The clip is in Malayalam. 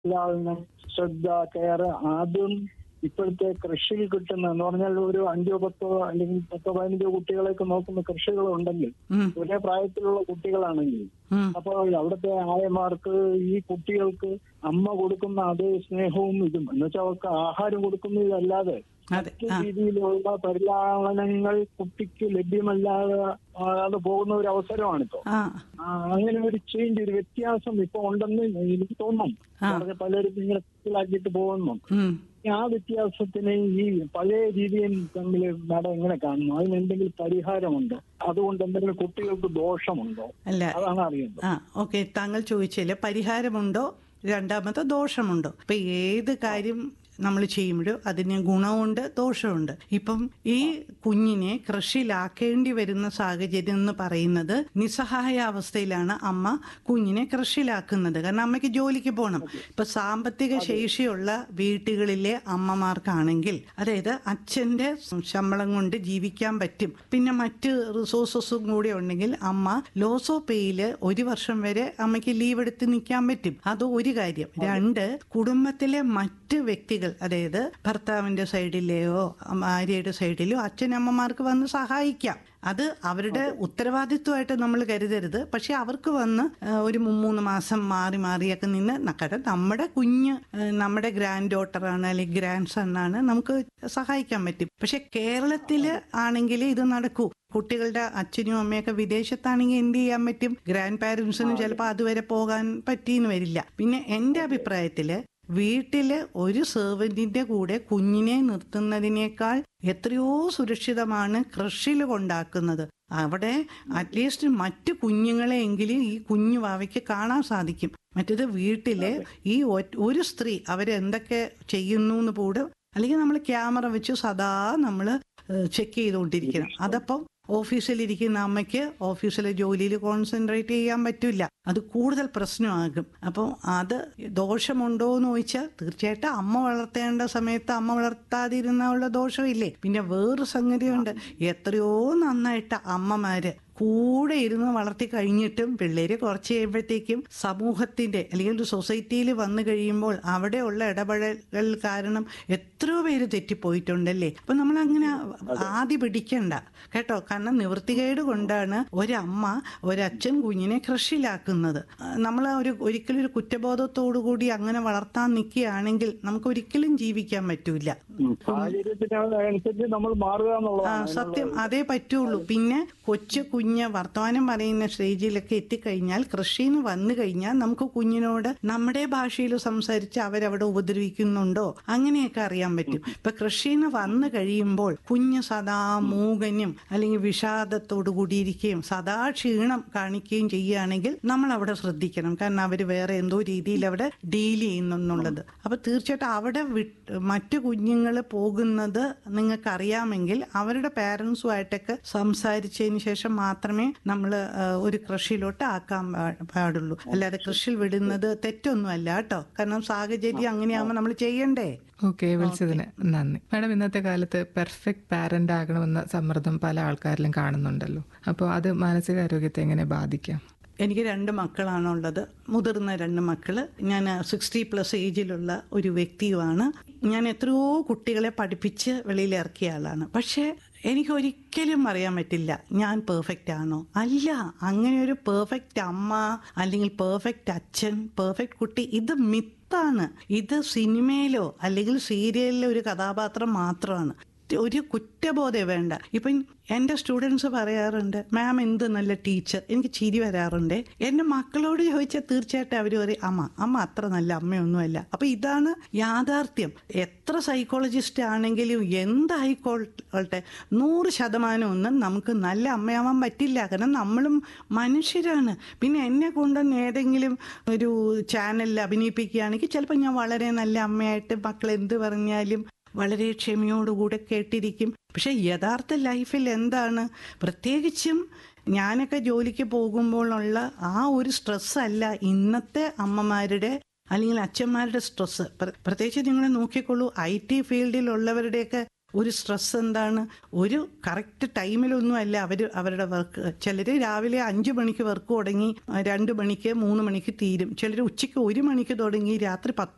പരിപാലനം ശ്രദ്ധ കെയർ ആദ്യം ഇപ്പോഴത്തെ കൃഷിയിൽ കിട്ടുന്ന എന്ന് പറഞ്ഞാൽ ഒരു അഞ്ചോ പത്തോ അല്ലെങ്കിൽ പത്തോ പതിനഞ്ചോ കുട്ടികളെയൊക്കെ നോക്കുന്ന കൃഷികളുണ്ടെങ്കിൽ ഉം, ഒരേ പ്രായത്തിലുള്ള കുട്ടികളാണെങ്കിൽ ഉം. അപ്പോൾ അവിടുത്തെ ആയമാർക്ക് ഈ കുട്ടികൾക്ക് അമ്മ കൊടുക്കുന്ന അതേ സ്നേഹവും ഇതും എന്ന് വെച്ചാൽ അവർക്ക് ആഹാരം കൊടുക്കുന്നതല്ലാതെ അതെ മറ്റു ആ രീതിയിലുള്ള പരിലാളനങ്ങൾ കുട്ടിക്ക് ലഭ്യമല്ലാതെ അത് പോകുന്ന ഒരു അവസരമാണിപ്പോ ആ ആ, അങ്ങനെ ഒരു ചേഞ്ച് ഒരു വ്യത്യാസം ഇപ്പൊ ഉണ്ടെന്ന് എനിക്ക് തോന്നുന്നു ആ. വളരെ പലരും ഇങ്ങനെ മനസ്സിലാക്കിയിട്ട് പോകുന്നു ഉം. ആ വ്യത്യാസത്തിന് ഈ പഴയ രീതിയും തമ്മിൽ മാഡം എങ്ങനെ കാണുന്നു അതിന് എന്തെങ്കിലും പരിഹാരമുണ്ടോ അതുകൊണ്ട് എന്തെങ്കിലും കുട്ടികൾക്ക് ദോഷമുണ്ടോ അല്ല അതാണ് അറിയുന്നത് ആ ഓക്കെ താങ്കൾ ചോദിച്ചില്ലേ പരിഹാരമുണ്ടോ രണ്ടാമത്തെ ദോഷമുണ്ടോ ഇപ്പൊ ഏത് കാര്യം നമ്മൾ ചെയ്യുമ്പോഴും അതിന് ഗുണമുണ്ട് ദോഷമുണ്ട് ഇപ്പം ഈ കുഞ്ഞിനെ കൃഷിയിലാക്കേണ്ടി വരുന്ന സാഹചര്യം എന്ന് പറയുന്നത് നിസ്സഹായ അവസ്ഥയിലാണ് അമ്മ കുഞ്ഞിനെ കൃഷിയിലാക്കുന്നത് കാരണം അമ്മയ്ക്ക് ജോലിക്ക് പോകണം ഇപ്പൊ സാമ്പത്തിക ശേഷിയുള്ള വീട്ടുകളിലെ അമ്മമാർക്കാണെങ്കിൽ അതായത് അച്ഛന്റെ ശമ്പളം കൊണ്ട് ജീവിക്കാൻ പറ്റും പിന്നെ മറ്റ് റിസോഴ്സസും കൂടി ഉണ്ടെങ്കിൽ അമ്മ ലോസോ പേയില് ഒരു വർഷം വരെ അമ്മയ്ക്ക് ലീവ് എടുത്ത് നിൽക്കാൻ പറ്റും അത് ഒരു കാര്യം രണ്ട് കുടുംബത്തിലെ മറ്റ് വ്യക്തികൾ അതായത് ഭർത്താവിന്റെ സൈഡിലെയോ ഭാര്യയുടെ സൈഡിലോ അച്ഛനമ്മമാർക്ക് വന്ന് സഹായിക്കാം അത് അവരുടെ ഉത്തരവാദിത്വമായിട്ട് നമ്മൾ കരുതരുത് പക്ഷെ അവർക്ക് വന്ന് ആ, ഒരു മൂന്ന് മാസം മാറി മാറിയൊക്കെ നിന്ന് നക്കട്ടെ നമ്മുടെ കുഞ്ഞ് ആ, നമ്മുടെ ഗ്രാൻഡ് ഡോട്ടറാണ് അല്ലെങ്കിൽ ഗ്രാൻഡ് സൺ ആണ് നമുക്ക് സഹായിക്കാൻ പറ്റും പക്ഷെ കേരളത്തില് ആണെങ്കിൽ ഇത് നടക്കൂ കുട്ടികളുടെ അച്ഛനും അമ്മയൊക്കെ വിദേശത്താണെങ്കിൽ എന്ത് ചെയ്യാൻ പറ്റും ഗ്രാൻഡ് പാരൻസിനും ചിലപ്പോൾ അതുവരെ പോകാൻ പറ്റിയെന്ന് വരില്ല പിന്നെ എൻ്റെ അഭിപ്രായത്തില് വീട്ടില് ഒരു സെർവന്റിന്റെ കൂടെ കുഞ്ഞിനെ നിർത്തുന്നതിനേക്കാൾ എത്രയോ സുരക്ഷിതമാണ് കൃഷിയിൽ കൊണ്ടാക്കുന്നത് അവിടെ അറ്റ്ലീസ്റ്റ് മറ്റു കുഞ്ഞുങ്ങളെ എങ്കിലും ഈ കുഞ്ഞു വാവയ്ക്ക് കാണാൻ സാധിക്കും മറ്റേത് വീട്ടില് ഈ ഒ- ഒരു സ്ത്രീ അവരെന്തൊക്കെ ചെയ്യുന്നു എന്ന് കൂടെ അല്ലെങ്കിൽ നമ്മൾ ക്യാമറ വെച്ച് സദാ നമ്മൾ ചെക്ക് ചെയ്തുകൊണ്ടിരിക്കണം അതപ്പം ഓഫീസിലിരിക്കുന്ന അമ്മയ്ക്ക് ഓഫീസിലെ ജോലിയിൽ കോൺസെൻട്രേറ്റ് ചെയ്യാൻ പറ്റില്ല അത് കൂടുതൽ പ്രശ്നമാകും അപ്പോൾ അത് ദോഷമുണ്ടോ എന്ന് ചോദിച്ചാൽ തീർച്ചയായിട്ടും അമ്മ വളർത്തേണ്ട സമയത്ത് അമ്മ വളർത്താതിരുന്നുള്ള ദോഷമില്ലേ പിന്നെ വേറൊരു സംഗതിയുണ്ട് എത്രയോ നന്നായിട്ട് അമ്മമാര് കൂടെ ഇരുന്ന് വളർത്തി കഴിഞ്ഞിട്ടും പിള്ളേര് കുറച്ച് കഴിയുമ്പോഴത്തേക്കും സമൂഹത്തിന്റെ അല്ലെങ്കിൽ ഒരു സൊസൈറ്റിയിൽ വന്നു കഴിയുമ്പോൾ അവിടെയുള്ള ഇടപെടൽ കാരണം എത്രയോ പേര് തെറ്റിപ്പോയിട്ടുണ്ടല്ലേ അപ്പൊ നമ്മൾ അങ്ങനെ ആദ്യ പിടിക്കണ്ട കേട്ടോ കാരണം നിവൃത്തികേട് കൊണ്ടാണ് ഒരമ്മ ഒരച്ഛൻ കുഞ്ഞിനെ കൃഷിയിലാക്കുന്നത് നമ്മൾ ഒരു ഒരിക്കലും ഒരു കുറ്റബോധത്തോടു കൂടി അങ്ങനെ വളർത്താൻ നിൽക്കുകയാണെങ്കിൽ നമുക്ക് ഒരിക്കലും ജീവിക്കാൻ പറ്റൂല ഉം. സാഹചര്യത്തിന് അനുസരിച്ച് നമ്മൾ മാറുക ആ എന്നുള്ളതാണ് സത്യം അതേ പറ്റുള്ളൂ പിന്നെ കൊച്ചു കുഞ്ഞ് വർത്തമാനം പറയുന്ന സ്റ്റേജിലൊക്കെ എത്തിക്കഴിഞ്ഞാൽ കൃഷിന്ന് വന്നു കഴിഞ്ഞാൽ നമുക്ക് കുഞ്ഞിനോട് നമ്മുടെ ഭാഷയിൽ സംസാരിച്ച് അവരവിടെ ഉപദ്രവിക്കുന്നുണ്ടോ അങ്ങനെയൊക്കെ അറിയാൻ പറ്റും ഇപ്പൊ കൃഷിന്ന് വന്നു കഴിയുമ്പോൾ കുഞ്ഞ് സദാ മൂകനും അല്ലെങ്കിൽ വിഷാദത്തോടു കൂടിയിരിക്കുകയും സദാ ക്ഷീണം കാണിക്കുകയും ചെയ്യുകയാണെങ്കിൽ നമ്മൾ അവിടെ ശ്രദ്ധിക്കണം കാരണം അവർ വേറെ എന്തോ രീതിയിൽ അവിടെ ഡീൽ ചെയ്യുന്നുള്ളത് അപ്പൊ തീർച്ചയായിട്ടും അവിടെ വിട്ട് മറ്റു കുഞ്ഞുങ്ങൾ പോകുന്നത് നിങ്ങൾക്ക് അറിയാമെങ്കിൽ അവരുടെ പാരൻസുമായിട്ടൊക്കെ സംസാരിച്ചതിന് ശേഷം മാത്രമേ നമ്മൾ ഒരു കൃഷിയിലോട്ട് ആക്കാൻ പാ- പാടുള്ളൂ അല്ലാതെ കൃഷിയിൽ വിടുന്നത് തെറ്റൊന്നുമല്ല കേട്ടോ കാരണം സാഹചര്യം അങ്ങനെയാകുമ്പോൾ നമ്മൾ ചെയ്യണ്ടേ ഓക്കെ വിളിച്ചതിന് നന്ദി മാഡം ഇന്നത്തെ കാലത്ത് പെർഫെക്റ്റ് പാരന്റ് ആകണമെന്ന സമ്മർദ്ദം പല ആൾക്കാരിലും കാണുന്നുണ്ടല്ലോ അപ്പോൾ അത് മാനസികാരോഗ്യത്തെ എങ്ങനെ ബാധിക്കാം എനിക്ക് രണ്ട് മക്കളാണുള്ളത് മുതിർന്ന രണ്ട് മക്കള് ഞാൻ സിക്സ്റ്റി പ്ലസ് ഏജിലുള്ള ഒരു വ്യക്തിയുമാണ് ഞാൻ എത്രയോ കുട്ടികളെ പഠിപ്പിച്ച് വെളിയിൽ ഇറക്കിയ ആളാണ് പക്ഷേ എനിക്ക് ഒരിക്കലും അറിയാൻ പറ്റില്ല ഞാൻ പെർഫെക്റ്റ് ആണോ അല്ല അങ്ങനെ ഒരു പെർഫെക്റ്റ് അമ്മ അല്ലെങ്കിൽ പെർഫെക്റ്റ് അച്ഛൻ പെർഫെക്റ്റ് കുട്ടി ഇത് മിത്താണ് ഇത് സിനിമയിലോ അല്ലെങ്കിൽ സീരിയലിലോ ഒരു കഥാപാത്രം മാത്രമാണ് ഒരു കുറ്റബോധം വേണ്ട ഇപ്പം എൻ്റെ സ്റ്റുഡൻസ് പറയാറുണ്ട് മാം എന്ത് നല്ല ടീച്ചർ എനിക്ക് ചിരി വരാറുണ്ട് എൻ്റെ മക്കളോട് ചോദിച്ചാൽ തീർച്ചയായിട്ടും അവർ പറയും അമ്മ അമ്മ അത്ര നല്ല അമ്മയൊന്നുമല്ല അപ്പം ഇതാണ് യാഥാർത്ഥ്യം എത്ര സൈക്കോളജിസ്റ്റ് ആണെങ്കിലും എന്തായിക്കോട്ടെ നൂറ് ശതമാനം ഒന്നും നമുക്ക് നല്ല അമ്മയാവാൻ പറ്റില്ല കാരണം നമ്മളും മനുഷ്യരാണ് പിന്നെ എന്നെ കൊണ്ടൊന്ന് ഏതെങ്കിലും ഒരു ചാനലിൽ അഭിനയിപ്പിക്കുകയാണെങ്കിൽ ചിലപ്പോൾ ഞാൻ വളരെ നല്ല അമ്മയായിട്ട് മക്കൾ എന്ത് പറഞ്ഞാലും വളരെ ക്ഷമയോടുകൂടെ കേട്ടിരിക്കും പക്ഷെ യഥാർത്ഥ ലൈഫിൽ എന്താണ് പ്രത്യേകിച്ചും ഞാനൊക്കെ ജോലിക്ക് പോകുമ്പോഴുള്ള ആ ഒരു സ്ട്രെസ് അല്ല ഇന്നത്തെ അമ്മമാരുടെ അല്ലെങ്കിൽ അച്ഛന്മാരുടെ സ്ട്രെസ് പ്രത്യേകിച്ച് നിങ്ങൾ നോക്കിക്കോളൂ ഐ ടി ഫീൽഡിലുള്ളവരുടെയൊക്കെ ഒരു സ്ട്രെസ് എന്താണ് ഒരു കറക്റ്റ് ടൈമിലൊന്നും അല്ല അവർ അവരുടെ വർക്ക് ചിലർ രാവിലെ അഞ്ച് മണിക്ക് വർക്ക് തുടങ്ങി രണ്ട് മണിക്ക് മൂന്ന് മണിക്ക് തീരും ചിലർ ഉച്ചയ്ക്ക് ഒരു മണിക്ക് തുടങ്ങി രാത്രി പത്ത്